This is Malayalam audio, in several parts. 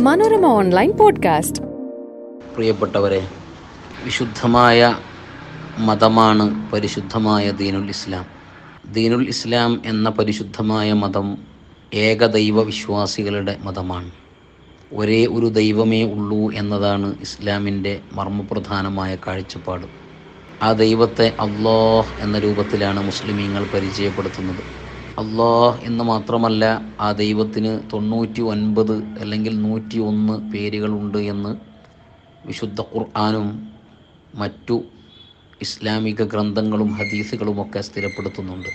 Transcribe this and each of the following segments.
മനോരമ ഓൺലൈൻ പോഡ്കാസ്റ്റ് പ്രിയപ്പെട്ടവരെ വിശുദ്ധമായ മതമാണ് പരിശുദ്ധമായ ദീനുൽ ഇസ്ലാം ദീനുൽ ഇസ്ലാം എന്ന പരിശുദ്ധമായ മതം ഏകദൈവ വിശ്വാസികളുടെ മതമാണ് ഒരേ ഒരു ദൈവമേ ഉള്ളൂ എന്നതാണ് ഇസ്ലാമിൻ്റെ മർമ്മപ്രധാനമായ കാഴ്ചപ്പാട് ആ ദൈവത്തെ അള്ളാഹ് എന്ന രൂപത്തിലാണ് മുസ്ലിമീങ്ങൾ പരിചയപ്പെടുത്തുന്നത് അള്ളാഹ് എന്ന് മാത്രമല്ല ആ ദൈവത്തിന് തൊണ്ണൂറ്റി ഒൻപത് അല്ലെങ്കിൽ നൂറ്റി ഒന്ന് പേരുകളുണ്ട് എന്ന് വിശുദ്ധ ഖുർആാനും മറ്റു ഇസ്ലാമിക ഗ്രന്ഥങ്ങളും ഹദീസുകളുമൊക്കെ സ്ഥിരപ്പെടുത്തുന്നുണ്ട്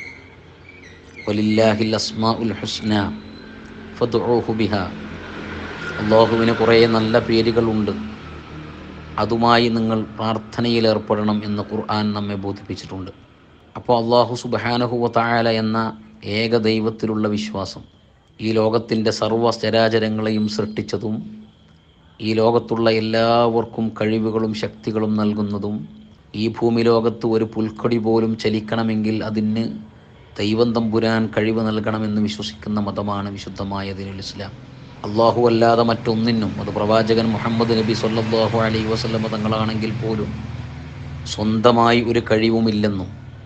വലില്ലാഹിൽ അസ്മാ ഉൽ ഹുസ്ന ഫദ്ഉഹു ബിഹ അള്ളാഹുവിന് കുറേ നല്ല പേരുകളുണ്ട് അതുമായി നിങ്ങൾ പ്രാർത്ഥനയിൽ ഏർപ്പെടണം എന്ന് ഖുർആൻ നമ്മെ ബോധിപ്പിച്ചിട്ടുണ്ട് അപ്പോൾ അള്ളാഹു സുബഹാനഹുവ തായാല എന്ന ഏക ദൈവത്തിലുള്ള വിശ്വാസം ഈ ലോകത്തിൻ്റെ സർവ്വ ചരാചരങ്ങളെയും സൃഷ്ടിച്ചതും ഈ ലോകത്തുള്ള എല്ലാവർക്കും കഴിവുകളും ശക്തികളും നൽകുന്നതും ഈ ഭൂമി ലോകത്ത് ഒരു പുൽക്കൊടി പോലും ചലിക്കണമെങ്കിൽ അതിന് ദൈവം തമ്പുരാൻ കഴിവ് നൽകണമെന്ന് വിശ്വസിക്കുന്ന മതമാണ് വിശുദ്ധമായ ദീനുൽ ഇസ്ലാം അള്ളാഹു അല്ലാതെ മറ്റൊന്നിനും അത് പ്രവാചകൻ മുഹമ്മദ് നബി സല്ലല്ലാഹു അലൈഹി വസല്ലമ തങ്ങളാണെങ്കിൽ പോലും സ്വന്തമായി ഒരു കഴിവുമില്ലെന്നും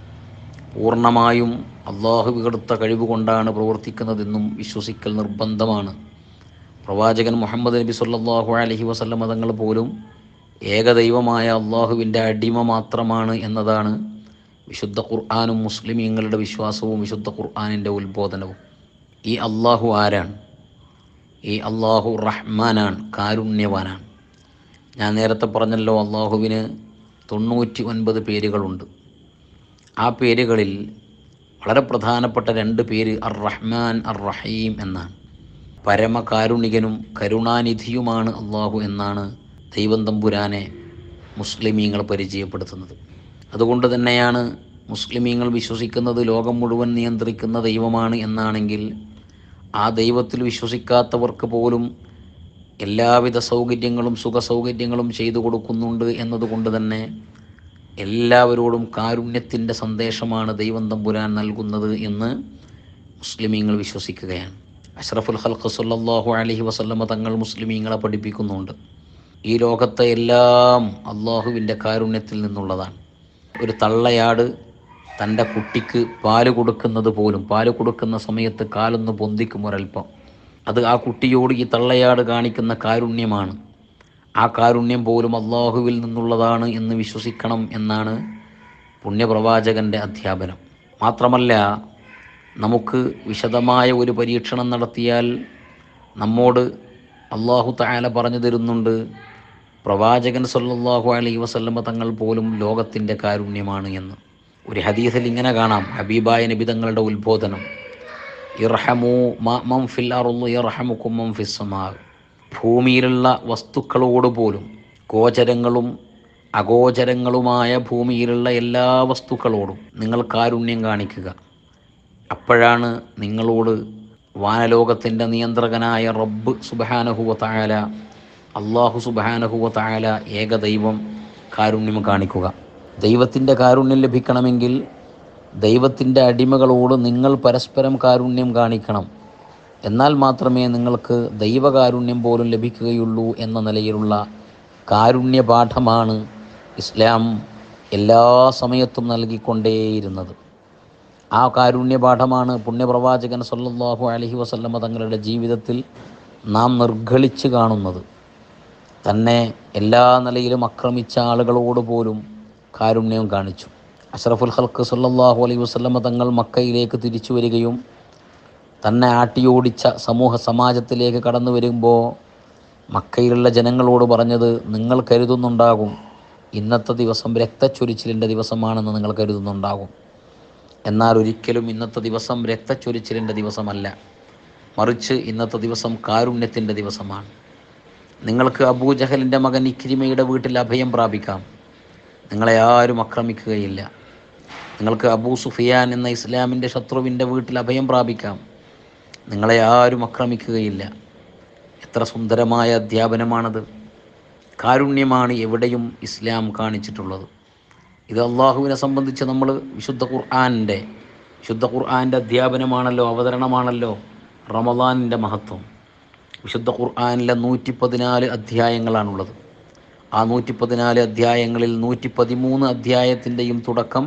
പൂർണ്ണമായും അള്ളാഹു വികടുത്ത കഴിവ് കൊണ്ടാണ് പ്രവർത്തിക്കുന്നതെന്നും വിശ്വസിക്കൽ നിർബന്ധമാണ് പ്രവാചകൻ മുഹമ്മദ് നബി സല്ലല്ലാഹു അലൈഹി വസല്ലമ തങ്ങൾ പോലും ഏകദൈവമായ അള്ളാഹുവിൻ്റെ അടിമ മാത്രമാണ് എന്നതാണ് വിശുദ്ധ ഖുർആാനും മുസ്ലിമീങ്ങളുടെ വിശ്വാസവും വിശുദ്ധ ഖുർആാനിൻ്റെ ഉത്ബോധനവും ഈ അള്ളാഹു ആരാണ് ഈ അള്ളാഹു റഹ്മാനാണ് കാരുണ്യവാനാണ് ഞാൻ നേരത്തെ പറഞ്ഞല്ലോ അള്ളാഹുവിന് തൊണ്ണൂറ്റി ഒൻപത് പേരുകളുണ്ട് ആ പേരുകളിൽ വളരെ പ്രധാനപ്പെട്ട രണ്ട് പേര് അർ റഹ്മാൻ അർ റഹീം എന്നാണ് പരമകാരുണികനും കരുണാനിധിയുമാണ് അള്ളാഹു എന്നാണ് ദൈവം തമ്പുരാനെ മുസ്ലിമീങ്ങൾ പരിചയപ്പെടുത്തുന്നത് അതുകൊണ്ട് തന്നെയാണ് മുസ്ലിമീങ്ങൾ വിശ്വസിക്കുന്നത് ലോകം മുഴുവൻ നിയന്ത്രിക്കുന്ന ദൈവമാണ് എന്നാണെങ്കിൽ ആ ദൈവത്തിൽ വിശ്വസിക്കാത്തവർക്ക് പോലും എല്ലാവിധ സൗകര്യങ്ങളും സുഖ സൗകര്യങ്ങളും ചെയ്തു കൊടുക്കുന്നുണ്ട് എന്നതുകൊണ്ട് തന്നെ എല്ലാവരോടും കാരുണ്യത്തിൻ്റെ സന്ദേശമാണ് ദൈവം തമ്പുരാൻ നൽകുന്നത് എന്ന് മുസ്ലിമീങ്ങൾ വിശ്വസിക്കുകയാണ് അഷ്റഫുൽ ഹൽഖ് സല്ലല്ലാഹു അലൈഹി വസല്ലമ തങ്ങൾ മുസ്ലിമീങ്ങളെ പഠിപ്പിക്കുന്നുണ്ട് ഈ ലോകത്തെ എല്ലാം അള്ളാഹുവിൻ്റെ കാരുണ്യത്തിൽ നിന്നുള്ളതാണ് ഒരു തള്ളയാട് തൻ്റെ കുട്ടിക്ക് പാല് കൊടുക്കുന്നത് പോലും പാല് കൊടുക്കുന്ന സമയത്ത് കാലൊന്ന് പൊന്തിക്കും ഒരൽപ്പം അത് ആ കുട്ടിയോട് ഈ തള്ളയാട് കാണിക്കുന്ന കാരുണ്യമാണ് ആ കാരുണ്യം പോലും അള്ളാഹുവിൽ നിന്നുള്ളതാണ് എന്ന് വിശ്വസിക്കണം എന്നാണ് പുണ്യപ്രവാചകൻ്റെ അധ്യാപനം മാത്രമല്ല നമുക്ക് വിശദമായ ഒരു പരീക്ഷണം നടത്തിയാൽ നമ്മോട് അള്ളാഹു തായാല പറഞ്ഞു തരുന്നുണ്ട് പ്രവാചകൻ സല്ലല്ലാഹു അലൈഹി വസല്ലമ തങ്ങൾ പോലും ലോകത്തിൻ്റെ കാരുണ്യമാണ് എന്ന് ഒരു ഹദീസിൽ ഇങ്ങനെ കാണാം ഹബീബായ നബി തങ്ങളുടെ ഉത്ബോധനം ഇർഹമു മം ഫിൽ അറുള്ളു ഇർഹമുക്കും മം ഫിസ്സമാ ഭൂമിയിലുള്ള വസ്തുക്കളോട് പോലും ഗോചരങ്ങളും അഗോചരങ്ങളുമായ ഭൂമിയിലുള്ള എല്ലാ വസ്തുക്കളോടും നിങ്ങൾ കാരുണ്യം കാണിക്കുക അപ്പോഴാണ് നിങ്ങളോട് വാനലോകത്തിൻ്റെ നിയന്ത്രകനായ റബ്ബ് സുബഹാനഹുവ തായാല അള്ളാഹു സുബഹാനഹുവ തായാല ഏകദൈവം കാരുണ്യം കാണിക്കുക ദൈവത്തിൻ്റെ കാരുണ്യം ലഭിക്കണമെങ്കിൽ ദൈവത്തിൻ്റെ അടിമകളോട് നിങ്ങൾ പരസ്പരം കാരുണ്യം കാണിക്കണം എന്നാൽ മാത്രമേ നിങ്ങൾക്ക് ദൈവകാരുണ്യം പോലും ലഭിക്കുകയുള്ളൂ എന്ന നിലയിലുള്ള കാരുണ്യപാഠമാണ് ഇസ്ലാം എല്ലാ സമയത്തും നൽകിക്കൊണ്ടേയിരുന്നത് ആ കാരുണ്യപാഠമാണ് പുണ്യപ്രവാചകൻ സല്ലല്ലാഹു അലൈഹി വസല്ലമ തങ്ങളുടെ ജീവിതത്തിൽ നാം നിർഗളിച്ച് കാണുന്നത് തന്നെ എല്ലാ നിലയിലും ആക്രമിച്ച ആളുകളോട് പോലും കാരുണ്യം കാണിച്ചു അഷ്റഫുൽ ഹൽക്ക് സല്ലല്ലാഹു അലൈഹി വസല്ലമ തങ്ങൾ മക്കയിലേക്ക് തിരിച്ചു വരികയും തന്നെ ആട്ടിയോടിച്ച സമൂഹ സമാജത്തിലേക്ക് കടന്നു വരുമ്പോൾ മക്കയിലുള്ള ജനങ്ങളോട് പറഞ്ഞത് നിങ്ങൾ കരുതുന്നുണ്ടാകും ഇന്നത്തെ ദിവസം രക്തച്ചൊരിച്ചിലിൻ്റെ ദിവസമാണെന്ന് നിങ്ങൾ കരുതുന്നുണ്ടാകും എന്നാൽ ഒരിക്കലും ഇന്നത്തെ ദിവസം രക്തച്ചൊരിച്ചിലിൻ്റെ ദിവസമല്ല മറിച്ച് ഇന്നത്തെ ദിവസം കാരുണ്യത്തിൻ്റെ ദിവസമാണ് നിങ്ങൾക്ക് അബൂജഹലിൻ്റെ മകൻ ഇക്രിമയുടെ വീട്ടിൽ അഭയം പ്രാപിക്കാം നിങ്ങളെ ആരും ആക്രമിക്കുകയില്ല നിങ്ങൾക്ക് അബൂ സുഫിയാൻ എന്ന ഇസ്ലാമിൻ്റെ ശത്രുവിൻ്റെ വീട്ടിൽ അഭയം പ്രാപിക്കാം നിങ്ങളെ ആരും ആക്രമിക്കുകയില്ല എത്ര സുന്ദരമായ അധ്യാപനമാണത് കാരുണ്യമാണ് എവിടെയും ഇസ്ലാം കാണിച്ചിട്ടുള്ളത് ഇത് അള്ളാഹുവിനെ സംബന്ധിച്ച് നമ്മൾ വിശുദ്ധ ഖുർആാനിൻ്റെ വിശുദ്ധ ഖുർആാൻ്റെ അധ്യാപനമാണല്ലോ അവതരണമാണല്ലോ റമദാനിൻ്റെ മഹത്വം വിശുദ്ധ ഖുർആാനിലെ നൂറ്റി പതിനാല് അധ്യായങ്ങളാണുള്ളത് ആ നൂറ്റി പതിനാല് അധ്യായങ്ങളിൽ നൂറ്റി പതിമൂന്ന് അധ്യായത്തിൻ്റെയും തുടക്കം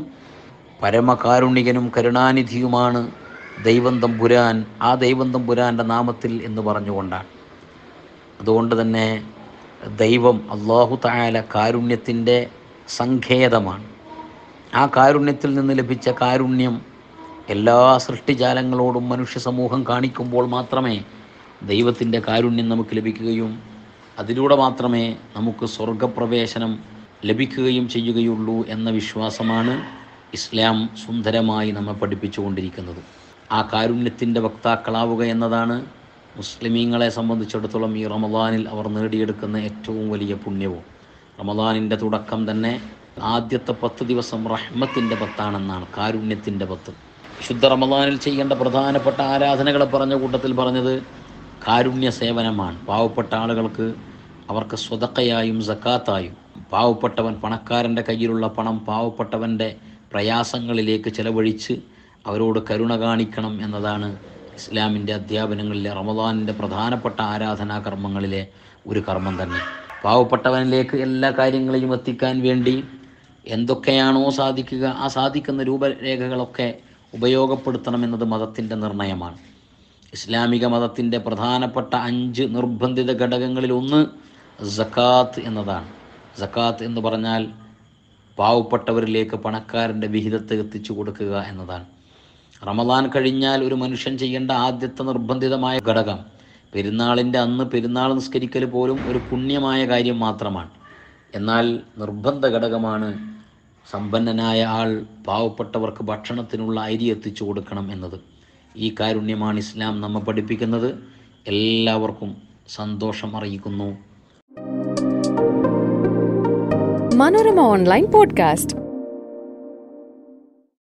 പരമകാരുണികനും കരുണാനിധിയുമാണ് ദൈവം തമ്പുരാൻ ആ ദൈവം തമ്പുരാൻ്റെ നാമത്തിൽ എന്ന് പറഞ്ഞുകൊണ്ടാണ് അതുകൊണ്ട് തന്നെ ദൈവം അള്ളാഹു തായാല കാരുണ്യത്തിൻ്റെ സങ്കേതമാണ് ആ കാരുണ്യത്തിൽ നിന്ന് ലഭിച്ച കാരുണ്യം എല്ലാ സൃഷ്ടിജാലങ്ങളോടും മനുഷ്യ സമൂഹം കാണിക്കുമ്പോൾ മാത്രമേ ദൈവത്തിൻ്റെ കാരുണ്യം നമുക്ക് ലഭിക്കുകയും അതിലൂടെ മാത്രമേ നമുക്ക് സ്വർഗപ്രവേശനം ലഭിക്കുകയും ചെയ്യുകയുള്ളൂ എന്ന വിശ്വാസമാണ് ഇസ്ലാം സുന്ദരമായി നമ്മെ പഠിപ്പിച്ചുകൊണ്ടിരിക്കുന്നത് ആ കാരുണ്യത്തിൻ്റെ വക്താക്കളാവുക എന്നതാണ് മുസ്ലിമീങ്ങളെ സംബന്ധിച്ചിടത്തോളം ഈ റമദാനിൽ അവർ നേടിയെടുക്കുന്ന ഏറ്റവും വലിയ പുണ്യവും റമദാനിൻ്റെ തുടക്കം തന്നെ ആദ്യത്തെ പത്ത് ദിവസം റഹ്മത്തിൻ്റെ പത്താണെന്നാണ് കാരുണ്യത്തിൻ്റെ പത്ത് വിശുദ്ധ റമദാനിൽ ചെയ്യേണ്ട പ്രധാനപ്പെട്ട ആരാധനകളെ പറഞ്ഞ കൂട്ടത്തിൽ പറഞ്ഞത് കാരുണ്യ സേവനമാണ് പാവപ്പെട്ട ആളുകൾക്ക് അവർക്ക് സ്വതക്കയായും സക്കാത്തായും പാവപ്പെട്ടവൻ പണക്കാരൻ്റെ കയ്യിലുള്ള പണം പാവപ്പെട്ടവൻ്റെ പ്രയാസങ്ങളിലേക്ക് ചെലവഴിച്ച് അവരോട് കരുണ കാണിക്കണം എന്നതാണ് ഇസ്ലാമിൻ്റെ അധ്യാപനങ്ങളിലെ റമദാനിൻ്റെ പ്രധാനപ്പെട്ട ആരാധനാ കർമ്മങ്ങളിലെ ഒരു കർമ്മം തന്നെ പാവപ്പെട്ടവനിലേക്ക് എല്ലാ കാര്യങ്ങളെയും എത്തിക്കാൻ വേണ്ടി എന്തൊക്കെയാണോ സാധിക്കുക ആ സാധിക്കുന്ന രൂപരേഖകളൊക്കെ ഉപയോഗപ്പെടുത്തണമെന്നത് മതത്തിൻ്റെ നിർണയമാണ് ഇസ്ലാമിക മതത്തിൻ്റെ പ്രധാനപ്പെട്ട അഞ്ച് നിർബന്ധിത ഘടകങ്ങളിൽ ഒന്ന് സക്കാത്ത് എന്നതാണ് സക്കാത്ത് എന്ന് പറഞ്ഞാൽ പാവപ്പെട്ടവരിലേക്ക് പണക്കാരൻ്റെ വിഹിതത്തെ എത്തിച്ചു കൊടുക്കുക എന്നതാണ് റമദാൻ കഴിഞ്ഞാൽ ഒരു മനുഷ്യൻ ചെയ്യേണ്ട ആദ്യത്തെ നിർബന്ധിതമായ ഘടകം പെരുന്നാളിൻ്റെ അന്ന് പെരുന്നാൾ നിസ്കരിക്കൽ പോലും ഒരു പുണ്യമായ കാര്യം മാത്രമാണ് എന്നാൽ നിർബന്ധ ഘടകമാണ് സമ്പന്നനായ ആൾ പാവപ്പെട്ടവർക്ക് ഭക്ഷണത്തിനുള്ള അരി എത്തിച്ചു കൊടുക്കണം എന്നത് ഈ കാരുണ്യമാണ് ഇസ്ലാം നമ്മെ പഠിപ്പിക്കുന്നത് എല്ലാവർക്കും സന്തോഷം അറിയിക്കുന്നു മനോരമ ഓൺലൈൻ പോഡ്കാസ്റ്റ്